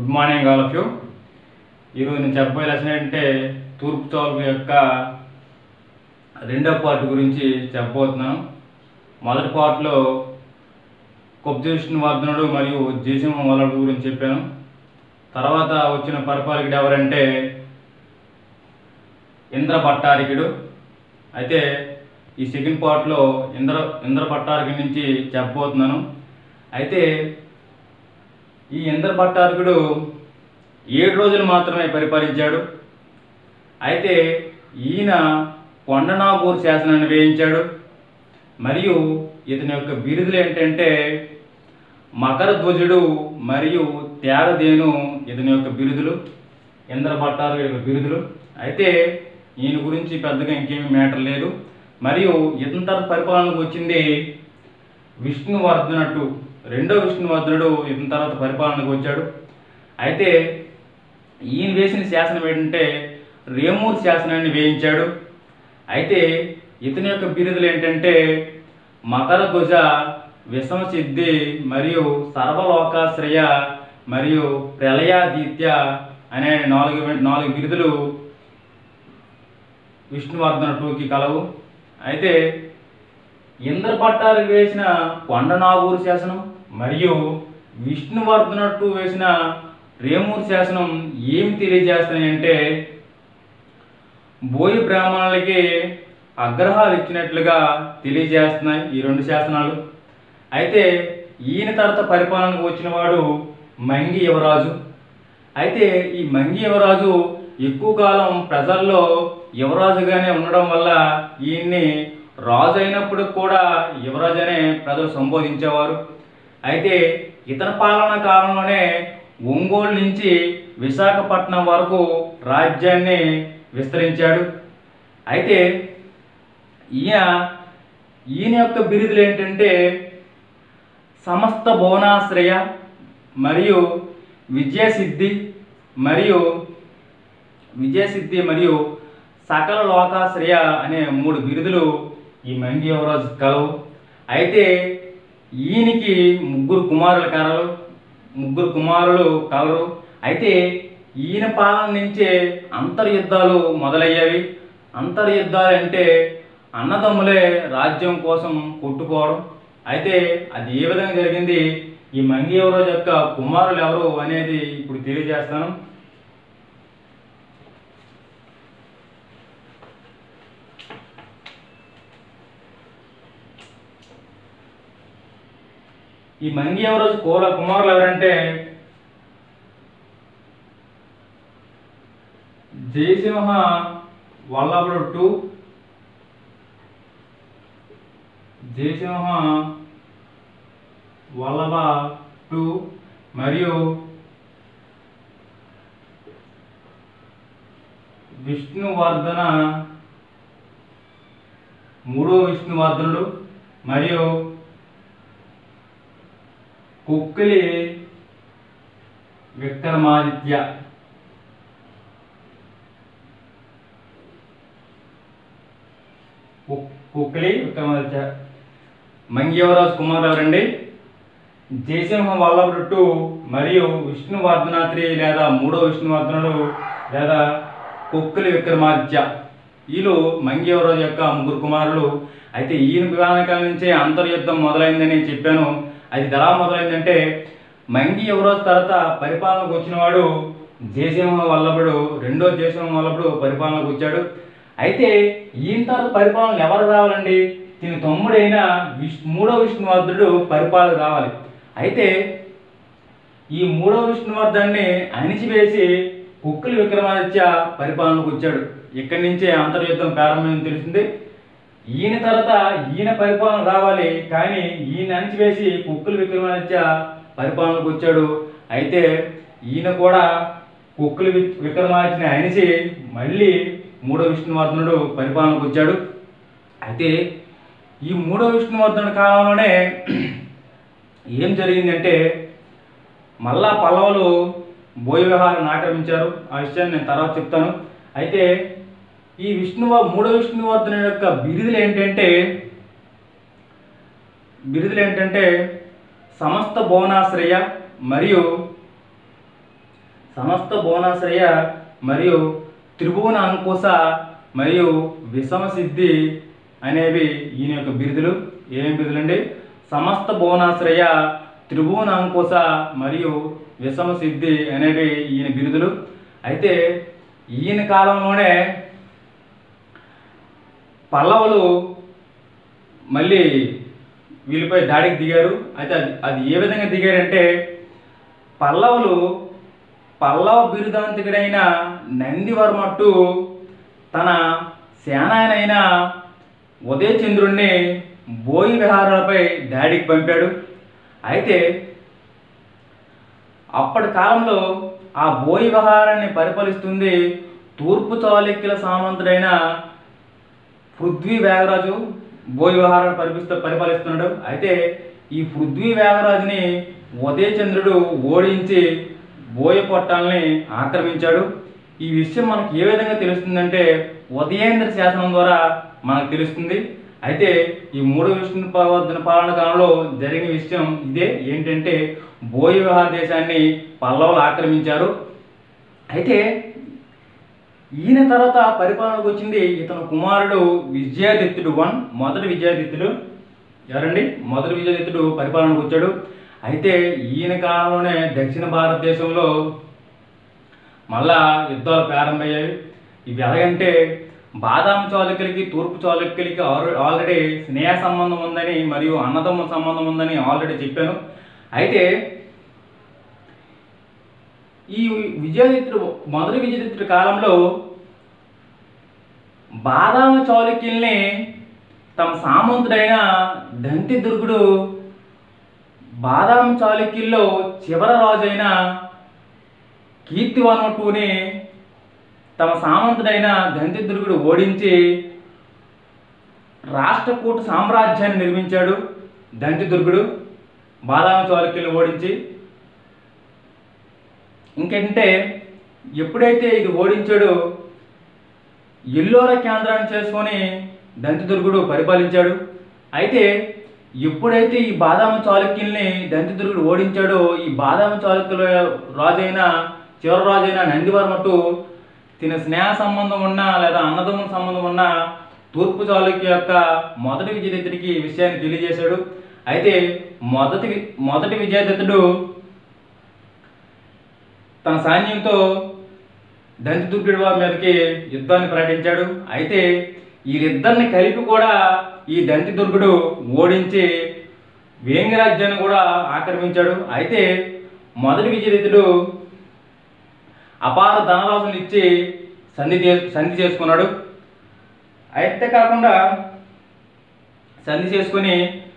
good morning all of you ఈరోజు నేను చెప్పబోయే లెసన్ ఏంటంటే తూర్పు తోలు యొక్క రెండో పార్ట్ గురించి చెప్పబోతున్నాను మొదటి పార్ట్లో కొబ్జేషన్ వర్ధనుడు మరియు జయసింహ వల్లభుడు గురించి చెప్పాను తర్వాత వచ్చిన పరిపాలకుడు ఎవరంటే ఇంద్ర భట్టారికుడు అయితే ఈ సెకండ్ పార్ట్లో ఇంద్ర ఇంద్ర భట్టారికుడి నుంచి చెప్పబోతున్నాను అయితే ఈ ఇంద్ర భట్టారకుడు ఏడు రోజులు మాత్రమే పరిపాలించాడు అయితే ఈయన కొండనాగూరు శాసనాన్ని వేయించాడు మరియు ఇతని యొక్క బిరుదులు ఏంటంటే మకర ధ్వజుడు మరియు తేరదేను ఇతని యొక్క బిరుదులు ఇంద్ర భట్టారు యొక్క బిరుదులు అయితే ఈయన గురించి పెద్దగా ఇంకేమీ మ్యాటర్ లేదు మరియు ఇతని తర్వాత పరిపాలనకు వచ్చింది విష్ణువర్ధనటు రెండో విష్ణువర్ధనుడు ఇతని తర్వాత పరిపాలనకు వచ్చాడు అయితే ఈయన వేసిన శాసనం ఏంటంటే రేమూర్ శాసనాన్ని వేయించాడు అయితే ఇతని యొక్క బిరుదులు ఏంటంటే మకర ధ్వజ విషమ సిద్ధి మరియు సర్వలోకాశ్రయ మరియు ప్రళయాదిత్య అనే నాలుగు నాలుగు బిరుదులు విష్ణువర్ధన టూకి కలవు అయితే ఇంద్రపట్టాలకు వేసిన కొండనాగూరు శాసనం మరియు విష్ణువర్ధన టూ వేసిన రేమూరు శాసనం ఏమి తెలియజేస్తాయంటే బోయి బ్రాహ్మణులకి అగ్రహాలు ఇచ్చినట్లుగా తెలియజేస్తున్నాయి ఈ రెండు శాసనాలు అయితే ఈయన తర్వాత పరిపాలనకు వచ్చిన వాడు మంగి యువరాజు అయితే ఈ మంగి యువరాజు ఎక్కువ కాలం ప్రజల్లో యువరాజుగానే ఉండడం వల్ల ఈయన్ని రాజు అయినప్పుడు కూడా యువరాజు అనే ప్రజలు సంబోధించేవారు అయితే ఇతని పాలన కాలంలోనే ఒంగోలు నుంచి విశాఖపట్నం వరకు రాజ్యాన్ని విస్తరించాడు అయితే ఈయన ఈయన యొక్క బిరుదులు ఏంటంటే సమస్త భువనాశ్రయ మరియు విజయసిద్ధి మరియు విజయసిద్ధి మరియు సకల లోకాశ్రయ అనే మూడు బిరుదులు ఈ మంగి యువరాజు కలవు అయితే ఈయనకి ముగ్గురు కుమారులు కలరు ముగ్గురు కుమారులు కలరు అయితే ఈయన పాలన నుంచే అంతర్యుద్ధాలు మొదలయ్యేవి అంతర్యుద్ధాలు అంటే అన్నదమ్ములే రాజ్యం కోసం కొట్టుకోవడం అయితే అది ఏ విధంగా జరిగింది ఈ మంగి యువరాజు యొక్క కుమారులు ఎవరు అనేది ఇప్పుడు తెలియజేస్తాను ఈ మంగి యువరాజు కోల కుమారులు ఎవరంటే జయసింహ వల్లభుడు టూ జయసింహ వల్లభ టూ మరియు విష్ణువర్ధన మూడో విష్ణువర్ధనుడు మరియు కుక్కిలి విక్రమాదిత్య కు- కుక్కిలి విక్రమాదిత్య మంగేవరాజు కుమార్ ఎవరండి జయసింహ వల్లభుడు టూ మరియు విష్ణువర్ధనాత్రి లేదా మూడో విష్ణువర్ధనుడు లేదా కుక్కలి విక్రమాదిత్య వీళ్ళు మంగేవరాజు యొక్క ముగ్గురు కుమారులు అయితే ఈయన విధానకాల నుంచే అంతర్యుద్ధం మొదలైందని చెప్పాను అది ఎలా మొదలైందంటే మంగి యువరాజు తర్వాత పరిపాలనకు వచ్చినవాడు జయసింహ వల్లభుడు రెండో జయసింహ వల్లభుడు పరిపాలనకు వచ్చాడు అయితే ఈయన తర్వాత పరిపాలన ఎవరు రావాలండి దీని తమ్ముడైన విష్ మూడో విష్ణువర్ధుడు పరిపాలన రావాలి అయితే ఈ మూడో విష్ణువర్ధన్ని అణిచివేసి కుక్కుల విక్రమాదిత్య పరిపాలనకు వచ్చాడు ఇక్కడి నుంచే అంతర్యుద్ధం ప్రారంభమైంది తెలిసింది ఈయన తర్వాత ఈయన పరిపాలన రావాలి కానీ ఈయన అణిచివేసి కుక్కుల విక్రమాదిత్య పరిపాలనకు వచ్చాడు అయితే ఈయన కూడా కుక్కుల వి- విక్రమాదిత్యని అణిచి మళ్ళీ మూడో విష్ణువర్ధనుడు పరిపాలనకు వచ్చాడు అయితే ఈ మూడో విష్ణువర్ధనుడి కాలంలోనే ఏం జరిగిందంటే మళ్ళా పల్లవులు బోయ విహారాన్ని ఆక్రమించారు ఆ విషయాన్ని నేను తర్వాత చెప్తాను అయితే ఈ విష్ణువ మూడో విష్ణువర్ధన యొక్క బిరుదులు ఏంటంటే బిరుదులు ఏంటంటే సమస్త భువనాశ్రయ మరియు సమస్త భువనాశ్రయ మరియు త్రిభువన అంకుశ మరియు విషమ సిద్ధి అనేవి ఈయన యొక్క బిరుదులు ఏం బిరుదులండి సమస్త భువనాశ్రయ త్రిభువన అంకుశ మరియు విషమ సిద్ధి అనేవి ఈయన బిరుదులు అయితే ఈయన కాలంలోనే పల్లవులు మళ్ళీ వీళ్ళపై దాడికి దిగారు అయితే అది అది ఏ విధంగా దిగారంటే పల్లవులు పల్లవ బిరుదాంతికుడైన నందివర్మట్టు తన సేనాయనైన ఉదయచంద్రుణ్ణి బోయి విహారాలపై దాడికి పంపాడు అయితే అప్పటి కాలంలో ఆ బోయి విహారాన్ని పరిపాలిస్తుంది తూర్పు చాళుక్యుల సామంతుడైన పృథ్వీ వేగరాజు బోయి విహారాన్ని పరిపిస్తూ పరిపాలిస్తున్నాడు అయితే ఈ పృథ్వీ వేగరాజుని ఉదయచంద్రుడు ఓడించి బోయ పొట్టాలని ఆక్రమించాడు ఈ విషయం మనకు ఏ విధంగా తెలుస్తుందంటే ఉదయేంద్ర శాసనం ద్వారా మనకు తెలుస్తుంది అయితే ఈ మూడో విష్ణు ప్రవర్ధన పాలన కాలంలో జరిగిన విషయం ఇదే ఏంటంటే బోయ విహార దేశాన్ని పల్లవులు ఆక్రమించారు అయితే ఈయన తర్వాత పరిపాలనకు వచ్చింది ఇతను కుమారుడు విజయాదిత్యుడు వన్ మొదటి విజయాదిత్యుడు ఎవరండి మొదటి విజయాదిత్యుడు పరిపాలనకు వచ్చాడు అయితే ఈయన కాలంలోనే దక్షిణ భారతదేశంలో మళ్ళా యుద్ధాలు ప్రారంభమయ్యాయి ఇవి ఎలాగంటే బాదాం చాళుక్యులకి తూర్పు చాళుక్యులకి ఆల్రె- ఆల్రెడీ స్నేహ సంబంధం ఉందని మరియు అన్నదమ్ముల సంబంధం ఉందని ఆల్రెడీ చెప్పాను అయితే ఈ విజయాదిత్యుడు మొదటి విజయాదిత్యుడి కాలంలో బాదామ చాళుక్యుల్ని తమ సామంతుడైన దంతిదుర్గుడు బాదాం చాళుక్యుల్లో చివర రాజైన కీర్తివర్మటుని తమ సామంతుడైన దంతిదుర్గుడు ఓడించి రాష్ట్రకూట సామ్రాజ్యాన్ని నిర్మించాడు దంతిదుర్గుడు బాదామ చాళుక్యుల్ని ఓడించి ఇంకేంటంటే ఎప్పుడైతే ఇది ఓడించాడో ఎల్లోర కేంద్రాన్ని చేసుకొని దంతిదుర్గుడు పరిపాలించాడు అయితే ఎప్పుడైతే ఈ బాదామ చాళుక్యుల్ని దంతిదుర్గుడు ఓడించాడో ఈ బాదామ చాళుక్యుల రాజైన చివరి రాజైన నందివర్మటు తిన స్నేహ సంబంధం ఉన్న లేదా అన్నదమ్ముల సంబంధం ఉన్న తూర్పు చాళుక్య యొక్క మొదటి విజయదత్తుడికి ఈ విషయాన్ని తెలియజేశాడు అయితే మొదటి వి- మొదటి విజయదత్తుడు తన సైన్యంతో దంతిదుర్గుడి వారి మీదకి యుద్ధాన్ని ప్రకటించాడు అయితే వీరిద్దరిని కలిపి కూడా ఈ దంతిదుర్గుడు ఓడించి వేంగరాజ్యాన్ని కూడా ఆక్రమించాడు అయితే మొదటి విజయదితుడు అపార ధనరాశులు ఇచ్చి సంధి చే సంధి చేసుకున్నాడు అయితే కాకుండా సంధి చేసుకుని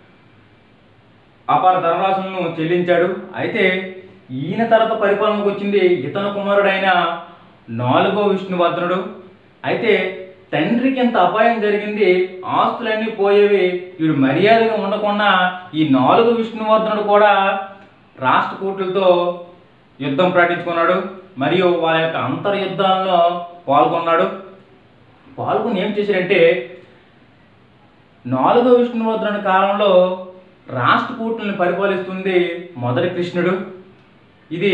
అపార ధనరాశులను చెల్లించాడు అయితే ఈయన తర్వాత పరిపాలనకు వచ్చింది ఇతను కుమారుడైన నాలుగో విష్ణువర్ధనుడు అయితే తండ్రికి ఎంత అపాయం జరిగింది ఆస్తులన్నీ పోయేవి వీడు మర్యాదగా ఉండకుండా ఈ నాలుగు విష్ణువర్ధనుడు కూడా రాష్ట్రకూటులతో యుద్ధం ప్రకటించుకున్నాడు మరియు వాళ్ళ యొక్క అంతర్యుద్ధాల్లో పాల్గొన్నాడు పాల్గొని ఏం చేశారంటే నాలుగో విష్ణువర్ధనుడి కాలంలో రాష్ట్రకూటుల్ని పరిపాలిస్తుంది మొదటి కృష్ణుడు ఇది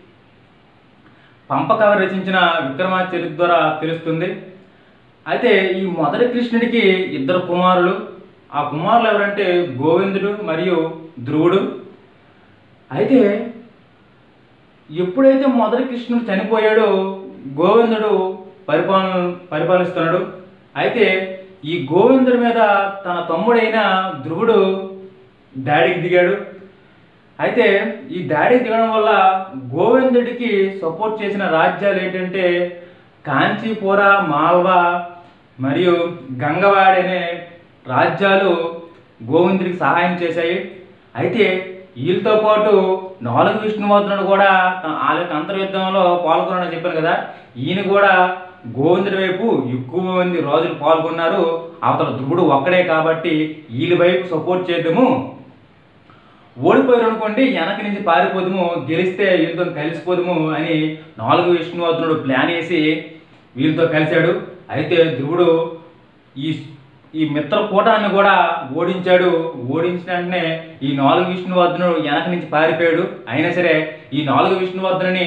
పంపకవి రచించిన విక్రమాచార్య ద్వారా తెలుస్తుంది అయితే ఈ మొదటి కృష్ణుడికి ఇద్దరు కుమారులు ఆ కుమారులు ఎవరంటే గోవిందుడు మరియు ధ్రువుడు అయితే ఎప్పుడైతే మొదటి కృష్ణుడు చనిపోయాడో గోవిందుడు పరిపాలన పరిపాలిస్తున్నాడు అయితే ఈ గోవిందుడి మీద తన తమ్ముడైన ధ్రువుడు దాడికి దిగాడు అయితే ఈ దాడి దిగడం వల్ల గోవిందుడికి సపోర్ట్ చేసిన రాజ్యాలు ఏంటంటే కాంచీపుర మాల్వా మరియు గంగవాడి అనే రాజ్యాలు గోవిందుడికి సహాయం చేశాయి అయితే వీళ్ళతో పాటు నాలుగు విష్ణువర్ధనుడు కూడా తన- వాళ్ళ యొక్క అంతర్యుద్ధంలో పాల్గొన్నాడని చెప్పాను కదా ఈయన కూడా గోవిందుడి వైపు ఎక్కువ మంది రాజులు పాల్గొన్నారు అవతల ధ్రువుడు ఒక్కడే కాబట్టి వీళ్ళ వైపు సపోర్ట్ చేద్దాము ఓడిపోయారు అనుకోండి వెనక నుంచి పారిపోదుము గెలిస్తే వీళ్ళతో కలిసిపోదుము అని నాలుగు విష్ణువర్ధనుడు ప్లాన్ వేసి వీళ్ళతో కలిశాడు అయితే ధ్రువుడు ఈ ఈ మిత్ర కూటాన్ని కూడా ఓడించాడు ఓడించిన వెంటనే ఈ నాలుగు విష్ణువర్ధనుడు వెనక నుంచి పారిపోయాడు అయినా సరే ఈ నాలుగు విష్ణువర్ధనుని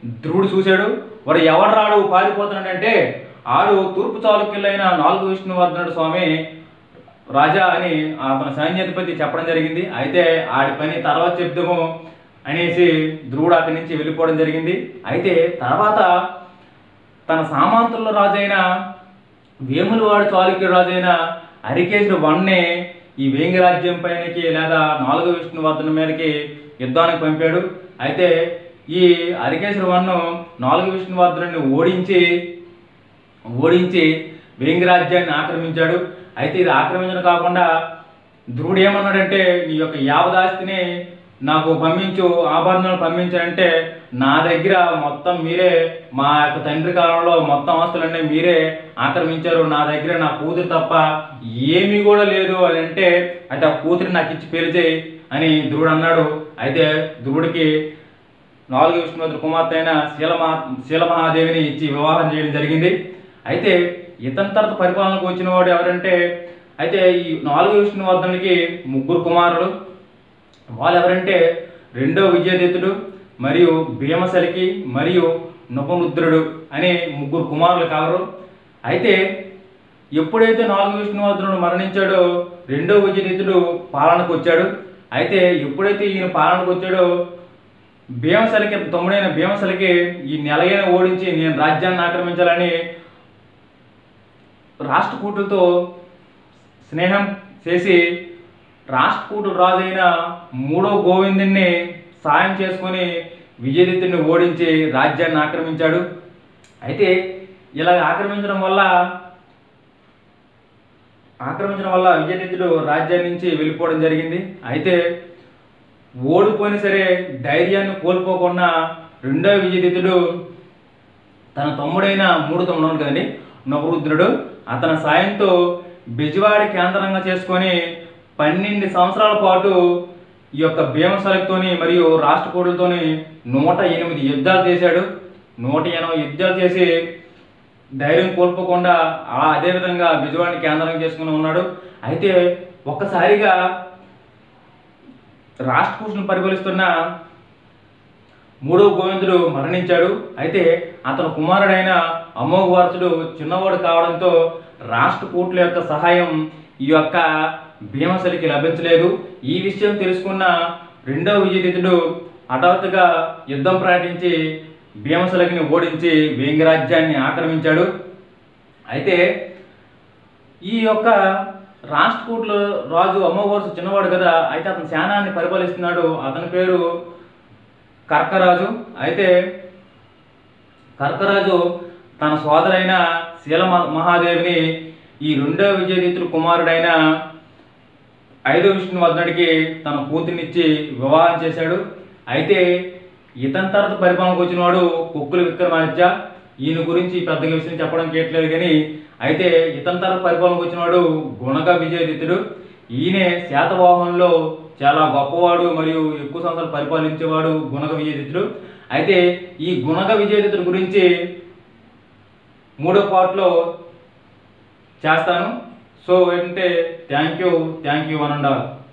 ధ్రువుడు చూశాడు వాడు ఎవడు రాడు పారిపోతున్నాడంటే ఆడు తూర్పు చాళుక్యులైన నాలుగు విష్ణువర్ధనుడు స్వామి రాజా అని అతని సైన్యాధిపతి చెప్పడం జరిగింది అయితే ఆడి పని తర్వాత చెప్దాము అనేసి ధ్రువుడు అక్కడి నుంచి వెళ్ళిపోవడం జరిగింది అయితే తర్వాత తన సామంతుల రాజైన వేములవాడు చాళుక్యుడు రాజైన హరికేశుడు వన్నే ఈ వేంగి రాజ్యం పైనకి లేదా నాలుగో విష్ణువర్ధన మీదకి యుద్ధానికి పంపాడు అయితే ఈ హరికేశుడు వన్ను నాలుగు విష్ణువర్ధనుని ఓడించి ఓడించి వేంగి రాజ్యాన్ని ఆక్రమించాడు అయితే ఇది ఆక్రమించడం కాకుండా ధ్రువుడు ఏమన్నాడంటే నీ యొక్క యావదాస్తిని నాకు పంపించు ఆభరణాలు పంపించారంటే నా దగ్గర మొత్తం మీరే మా యొక్క తండ్రి కాలంలో మొత్తం ఆస్తులన్నీ మీరే ఆక్రమించారు నా దగ్గర నా కూతురు తప్ప ఏమీ కూడా లేదు అని అంటే అయితే ఆ కూతురు నాకు ఇచ్చి పెళ్లి చేయి అని ధ్రువుడు అన్నాడు అయితే ధ్రువుడికి నాలుగు విష్ణువర్ధుడు కుమార్తె అయిన శీలమహా శీలమహాదేవిని ఇచ్చి వివాహం చేయడం జరిగింది అయితే ఇతని తర్వాత పరిపాలనకు వచ్చిన వాడు ఎవరంటే అయితే ఈ నాలుగు విష్ణువర్ధనుడికి ముగ్గురు కుమారులు వాళ్ళు ఎవరంటే రెండో విజయదత్తుడు మరియు భీమసలికి మరియు నృపముద్రుడు అనే ముగ్గురు కుమారులు కలరు అయితే ఎప్పుడైతే నాలుగు విష్ణువర్ధనుడు మరణించాడో రెండో విజయదత్తుడు పాలనకు వచ్చాడు అయితే ఎప్పుడైతే ఈయన పాలనకు వచ్చాడో భీమసలికి తమ్ముడైన భీమసలికి ఈ నెలయైన ఓడించి నేను రాజ్యాన్ని ఆక్రమించాలని రాష్ట్రకూటులతో స్నేహం చేసి రాష్ట్రకూటుల రాజైన మూడో గోవిందుని సాయం చేసుకొని విజయదత్తుని ఓడించి రాజ్యాన్ని ఆక్రమించాడు అయితే ఇలా ఆక్రమించడం వల్ల ఆక్రమించడం వల్ల విజయదత్తుడు రాజ్యం నుంచి వెళ్ళిపోవడం జరిగింది అయితే ఓడిపోయినా సరే ధైర్యాన్ని కోల్పోకుండా రెండో విజయదత్తుడు తన తమ్ముడైన మూడు తమ్ముడు ఉన్నాడు కదండి నవరుద్రుడు అతని సాయంతో బెజవాడి కేంద్రంగా చేసుకొని పన్నెండు సంవత్సరాల పాటు ఈ యొక్క భీమసలతోని మరియు రాష్ట్రకూటులతోని నూట ఎనిమిది యుద్ధాలు చేశాడు నూట ఎనభై యుద్ధాలు చేసి ధైర్యం కోల్పోకుండా ఆ అదేవిధంగా బెజవాడిని కేంద్రం చేసుకుని ఉన్నాడు అయితే ఒక్కసారిగా రాష్ట్రకూటును పరిపాలిస్తున్న మూడవ గోవిందుడు మరణించాడు అయితే అతని కుమారుడైన అమోఘ వారసుడు చిన్నవాడు కావడంతో రాష్ట్రకూట్ల యొక్క సహాయం ఈ యొక్క భీమసలికి లభించలేదు ఈ విషయం తెలుసుకున్న రెండవ విజయదితుడు హఠాత్తుగా యుద్ధం ప్రకటించి భీమసలికిని ఓడించి వేంగి రాజ్యాన్ని ఆక్రమించాడు అయితే ఈ యొక్క రాష్ట్రకూట్లో రాజు అమ్మవారు చిన్నవాడు కదా అయితే అతని శానాన్ని పరిపాలిస్తున్నాడు అతని పేరు కర్కరాజు అయితే కర్కరాజు తన సోదరైన శీల మ- మహాదేవిని ఈ రెండో విజయదీతుల కుమారుడైన ఐదో విష్ణువర్ధనుడికి తన కూతుర్నిచ్చి వివాహం చేశాడు అయితే ఇతని తర్వాత పరిపాలనకు వచ్చినవాడు కుక్కుల విక్రమాదిత్య ఈయన గురించి పెద్దగా విషయం చెప్పడం కేట్లేదు కానీ అయితే ఇతని తర్వాత పరిపాలనకు వచ్చినవాడు గుణక విజయదిత్తుడు ఈయనే శాతవాహనంలో చాలా గొప్పవాడు మరియు ఎక్కువ సంవత్సరాలు పరిపాలించేవాడు గుణక విజయదిత్తుడు అయితే ఈ గుణక విజయదిత్తుడు గురించి మూడో పార్ట్లో చేస్తాను సో ఏంటంటే thank you thank you one and all